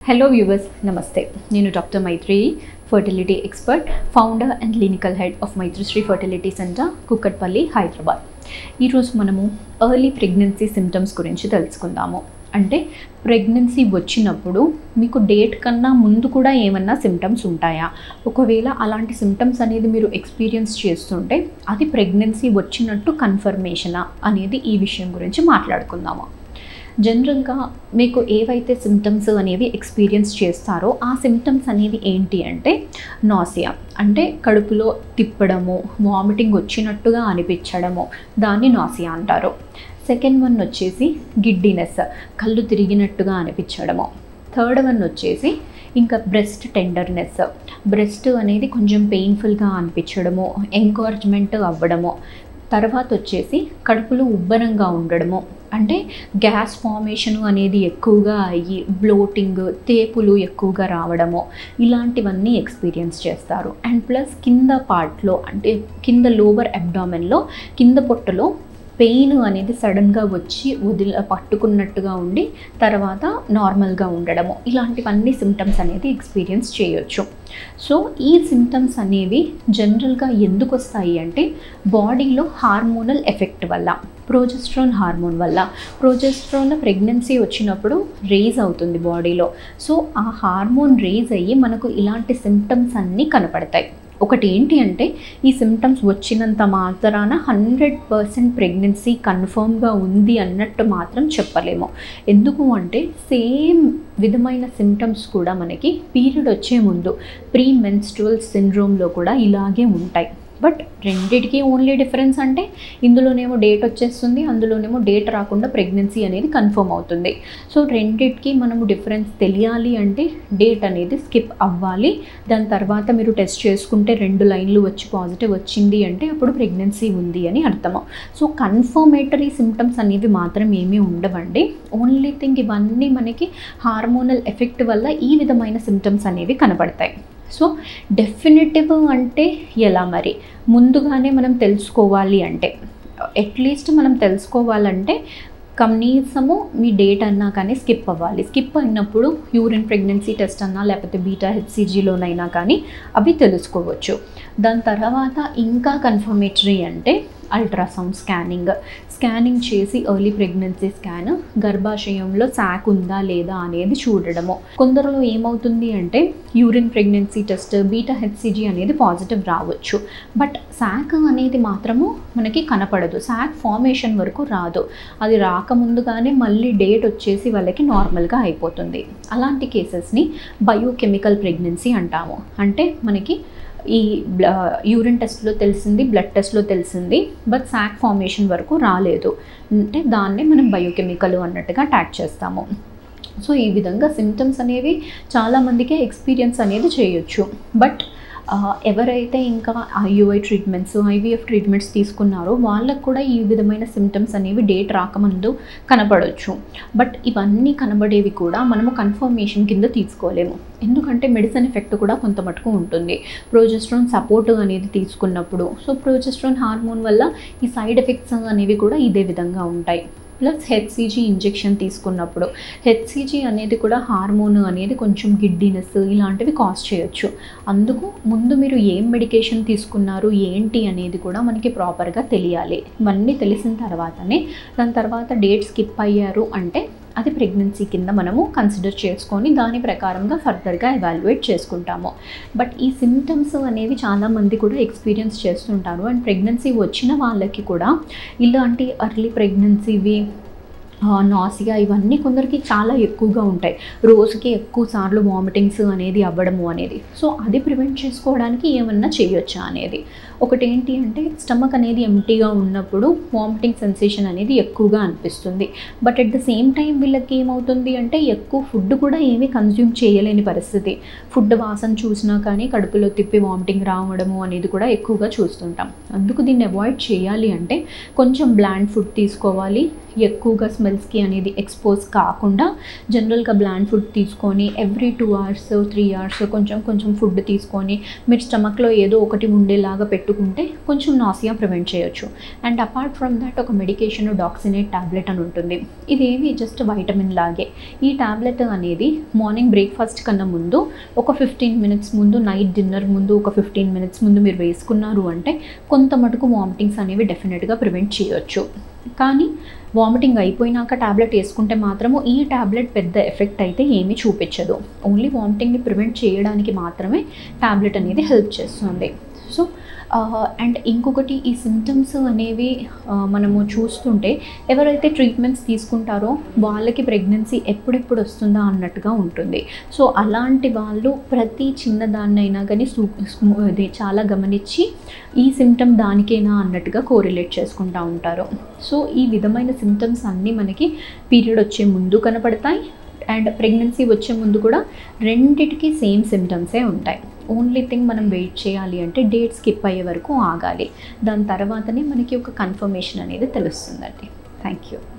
hello viewers నమస్తే నేను doctor Maitri fertility expert founder and clinical head of Maitrisri fertility centre Kukatpally Hyderabad ఈరోజు మనము ఎర్లీ ప్రెగ్నెన్సీ సిమ్టమ్స్ గురించి తెలుసుకుందాము అంటే ప్రెగ్నెన్సీ వచ్చినప్పుడు మీకు డేట్ కన్నా ముందు కూడా ఏమన్నా సిమ్టమ్స్ ఉంటాయా ఒకవేళ అలాంటి సిమ్టమ్స్ అనేది మీరు ఎక్స్పీరియన్స్ చేస్తుంటే అది ప్రెగ్నెన్సీ వచ్చినట్టు కన్ఫర్మేషనా అనేది ఈ విషయం గురించి మాట్లాడుకుందాము జనరల్గా మీకు ఏవైతే సిమ్టమ్స్ అనేవి ఎక్స్పీరియన్స్ చేస్తారో ఆ సిమ్టమ్స్ అనేవి ఏంటి అంటే నాసియా అంటే కడుపులో తిప్పడము వామిటింగ్ వచ్చినట్టుగా అనిపించడము దాన్ని నాసియా అంటారు సెకండ్ వన్ వచ్చేసి గిడ్డినెస్ కళ్ళు తిరిగినట్టుగా అనిపించడము థర్డ్ వన్ వచ్చేసి ఇంకా బ్రెస్ట్ టెండర్నెస్ బ్రెస్ట్ అనేది కొంచెం పెయిన్ఫుల్గా అనిపించడము ఎంకరేజ్మెంట్ అవ్వడము తర్వాత వచ్చేసి కడుపులో ఉబ్బరంగా ఉండడము అంటే గ్యాస్ ఫార్మేషన్ అనేది ఎక్కువగా అయ్యి బ్లోటింగ్ తేపులు ఎక్కువగా రావడము ఇలాంటివన్నీ ఎక్స్పీరియన్స్ చేస్తారు అండ్ ప్లస్ కింద పార్ట్లో అంటే కింద లోవర్ అబ్డామెన్లో కింద పొట్టలో పెయిన్ అనేది సడన్గా వచ్చి వదిల పట్టుకున్నట్టుగా ఉండి తర్వాత నార్మల్గా ఉండడము ఇలాంటివన్నీ సిమ్టమ్స్ అనేది ఎక్స్పీరియన్స్ చేయొచ్చు సో ఈ సిమ్టమ్స్ అనేవి జనరల్గా ఎందుకు వస్తాయి అంటే బాడీలో హార్మోనల్ ఎఫెక్ట్ వల్ల ప్రోజెస్ట్రాన్ హార్మోన్ వల్ల ప్రోజెస్ట్రాన్ ప్రెగ్నెన్సీ వచ్చినప్పుడు రేజ్ అవుతుంది బాడీలో సో ఆ హార్మోన్ రేజ్ అయ్యి మనకు ఇలాంటి సిమ్టమ్స్ అన్నీ కనపడతాయి ఒకటి ఏంటి అంటే ఈ సిమ్టమ్స్ వచ్చినంత మాత్రాన హండ్రెడ్ పర్సెంట్ ప్రెగ్నెన్సీ కన్ఫర్మ్గా ఉంది అన్నట్టు మాత్రం చెప్పలేము ఎందుకు అంటే సేమ్ విధమైన సిమ్టమ్స్ కూడా మనకి పీరియడ్ వచ్చే ముందు ప్రీ మెన్స్ట్రువల్ సిండ్రోమ్లో కూడా ఇలాగే ఉంటాయి బట్ రెండిటికి ఓన్లీ డిఫరెన్స్ అంటే ఇందులోనేమో డేట్ వచ్చేస్తుంది అందులోనేమో డేట్ రాకుండా ప్రెగ్నెన్సీ అనేది కన్ఫర్మ్ అవుతుంది సో రెండిటికి మనము డిఫరెన్స్ తెలియాలి అంటే డేట్ అనేది స్కిప్ అవ్వాలి దాని తర్వాత మీరు టెస్ట్ చేసుకుంటే రెండు లైన్లు వచ్చి పాజిటివ్ వచ్చింది అంటే అప్పుడు ప్రెగ్నెన్సీ ఉంది అని అర్థము సో కన్ఫర్మేటరీ సిమ్టమ్స్ అనేవి మాత్రం ఏమీ ఉండవండి ఓన్లీ థింగ్ ఇవన్నీ మనకి హార్మోనల్ ఎఫెక్ట్ వల్ల ఈ విధమైన సిమ్టమ్స్ అనేవి కనబడతాయి సో డెఫినెటివ్ అంటే ఎలా మరి ముందుగానే మనం తెలుసుకోవాలి అంటే అట్లీస్ట్ మనం తెలుసుకోవాలంటే కనీసము మీ డేట్ అన్నా కానీ స్కిప్ అవ్వాలి స్కిప్ అయినప్పుడు యూరిన్ ప్రెగ్నెన్సీ టెస్ట్ అన్నా లేకపోతే బీటా హెచ్సిజీలోనైనా కానీ అవి తెలుసుకోవచ్చు దాని తర్వాత ఇంకా కన్ఫర్మేటరీ అంటే అల్ట్రాసౌండ్ స్కానింగ్ స్కానింగ్ చేసి ఎర్లీ ప్రెగ్నెన్సీ స్కాన్ గర్భాశయంలో శాక్ ఉందా లేదా అనేది చూడడము కొందరిలో ఏమవుతుంది అంటే urine pregnancy test beta HCG అనేది పాజిటివ్ రావచ్చు బట్ శాక్ అనేది మాత్రము మనకి కనపడదు శాక్ ఫార్మేషన్ వరకు రాదు అది రాకముందుగానే మళ్ళీ డేట్ వచ్చేసి వాళ్ళకి నార్మల్గా అయిపోతుంది అలాంటి కేసెస్ని బయోకెమికల్ ప్రెగ్నెన్సీ అంటాము అంటే మనకి ఈ బ్ల యూరిన్ టెస్ట్లో తెలిసింది బ్లడ్ టెస్ట్లో తెలిసింది బట్ శాక్ ఫార్మేషన్ వరకు రాలేదు అంటే దాన్నే మనం బయోకెమికల్ అన్నట్టుగా ట్యాగ్ చేస్తాము సో ఈ విధంగా సిమ్టమ్స్ అనేవి చాలామందికే ఎక్స్పీరియన్స్ అనేది చేయొచ్చు బట్ ఎవరైతే ఇంకా ఐయుఐ ట్రీట్మెంట్స్ ఐవీఎఫ్ ట్రీట్మెంట్స్ తీసుకున్నారో వాళ్ళకు కూడా ఈ విధమైన సిమ్టమ్స్ అనేవి డేట్ రాకముందు కనపడవచ్చు బట్ ఇవన్నీ కనబడేవి కూడా మనము కన్ఫర్మేషన్ కింద తీసుకోలేము ఎందుకంటే మెడిసిన్ ఎఫెక్ట్ కూడా కొంత మటుకు ఉంటుంది ప్రోజెస్ట్రాన్ సపోర్ట్ అనేది తీసుకున్నప్పుడు సో ప్రోజెస్ట్రాన్ హార్మోన్ వల్ల ఈ సైడ్ ఎఫెక్ట్స్ అనేవి కూడా ఇదే విధంగా ఉంటాయి ప్లస్ హెచ్సిజీ ఇంజెక్షన్ తీసుకున్నప్పుడు హెచ్సిజీ అనేది కూడా హార్మోన్ అనేది కొంచెం గిడ్డినెస్ ఇలాంటివి కాజ్ చేయొచ్చు అందుకు ముందు మీరు ఏం మెడికేషన్ తీసుకున్నారు ఏంటి అనేది కూడా మనకి ప్రాపర్గా తెలియాలి ఇవన్నీ తెలిసిన తర్వాతనే దాని తర్వాత డేట్ స్కిప్ అయ్యారు అంటే అది ప్రెగ్నెన్సీ కింద మనము కన్సిడర్ చేసుకొని దాని ప్రకారంగా ఫర్దర్గా ఎవాల్యుయేట్ చేసుకుంటాము బట్ ఈ సిమ్టమ్స్ అనేవి చాలామంది కూడా ఎక్స్పీరియన్స్ చేస్తుంటారు అండ్ ప్రెగ్నెన్సీ వచ్చిన వాళ్ళకి కూడా ఇలాంటి అర్లీ ప్రెగ్నెన్సీవి నాసియా ఇవన్నీ కొందరికి చాలా ఎక్కువగా ఉంటాయి రోజుకి ఎక్కువ సార్లు వామిటింగ్స్ అనేది అవ్వడము అనేది సో అది ప్రివెంట్ చేసుకోవడానికి ఏమన్నా చేయొచ్చా అనేది ఒకటి ఏంటి అంటే స్టమక్ అనేది ఎంటీగా ఉన్నప్పుడు వామిటింగ్ సెన్సేషన్ అనేది ఎక్కువగా అనిపిస్తుంది but at the same time వీళ్ళకి ఏమవుతుంది అంటే ఎక్కువ ఫుడ్ కూడా ఏమీ కన్జ్యూమ్ చేయలేని పరిస్థితి ఫుడ్ వాసన చూసినా కానీ కడుపులో తిప్పి వామిటింగ్ రావడము అనేది కూడా ఎక్కువగా చూస్తుంటాం అందుకు దీన్ని అవాయిడ్ చేయాలి అంటే కొంచెం బ్లాండ్ ఫుడ్ తీసుకోవాలి ఎక్కువగా స్మెల్ స్మెల్స్కి అనేది ఎక్స్పోజ్ కాకుండా జనరల్గా బ్లాండ్ ఫుడ్ తీసుకొని every two hours three hours కొంచెం కొంచెం ఫుడ్ తీసుకొని మీరు స్టమక్లో ఏదో ఒకటి ఉండేలాగా పెట్టుకుంటే కొంచెం నాసియా ప్రివెంట్ చేయొచ్చు అండ్ అపార్ట్ ఫ్రమ్ దట్ ఒక మెడికేషన్ డాక్సినేట్ టాబ్లెట్ అని ఉంటుంది ఇదేవి జస్ట్ వైటమిన్ లాగే ఈ టాబ్లెట్ అనేది మార్నింగ్ బ్రేక్ఫాస్ట్ కన్నా ముందు ఒక ఫిఫ్టీన్ మినిట్స్ ముందు నైట్ డిన్నర్ ముందు ఒక ఫిఫ్టీన్ మినిట్స్ ముందు మీరు వేసుకున్నారు అంటే కొంత మటుకు వామిటింగ్స్ అనేవి డెఫినెట్గా ప్రివెంట్ చేయొచ్చు కానీ వామిటింగ్ అయిపోయినాక టాబ్లెట్ వేసుకుంటే మాత్రము ఈ టాబ్లెట్ పెద్ద ఎఫెక్ట్ అయితే ఏమీ చూపించదు ఓన్లీ వామిటింగ్ని ప్రివెంట్ చేయడానికి మాత్రమే టాబ్లెట్ అనేది హెల్ప్ చేస్తుంది సో అండ్ ఇంకొకటి ఈ సిమ్టమ్స్ అనేవి ఆ, మనము చూస్తుంటే ఎవరైతే ట్రీట్మెంట్స్ తీసుకుంటారో వాళ్ళకి ప్రెగ్నెన్సీ ఎప్పుడెప్పుడు వస్తుందా అన్నట్టుగా ఉంటుంది సో అలాంటి వాళ్ళు ప్రతి చిన్నదాన్నైనా కానీ సూ స్మూ- ఇది చాలా గమనించి ఈ సిమ్టమ్ దానికేనా అన్నట్టుగా కోరిలేట్ చేసుకుంటూ ఉంటారు సో ఈ విధమైన సిమ్టమ్స్ అన్నీ మనకి పీరియడ్ వచ్చే ముందు కనపడతాయి అండ్ ప్రెగ్నెన్సీ వచ్చే ముందు కూడా రెండిటికి సేమ్ సిమ్టమ్సే ఉంటాయి ఓన్లీ థింగ్ మనం వెయిట్ చేయాలి అంటే డేట్ స్కిప్ అయ్యే వరకు ఆగాలి దాని తర్వాతనే మనకి ఒక కన్ఫర్మేషన్ అనేది తెలుస్తుందండి థ్యాంక్ యూ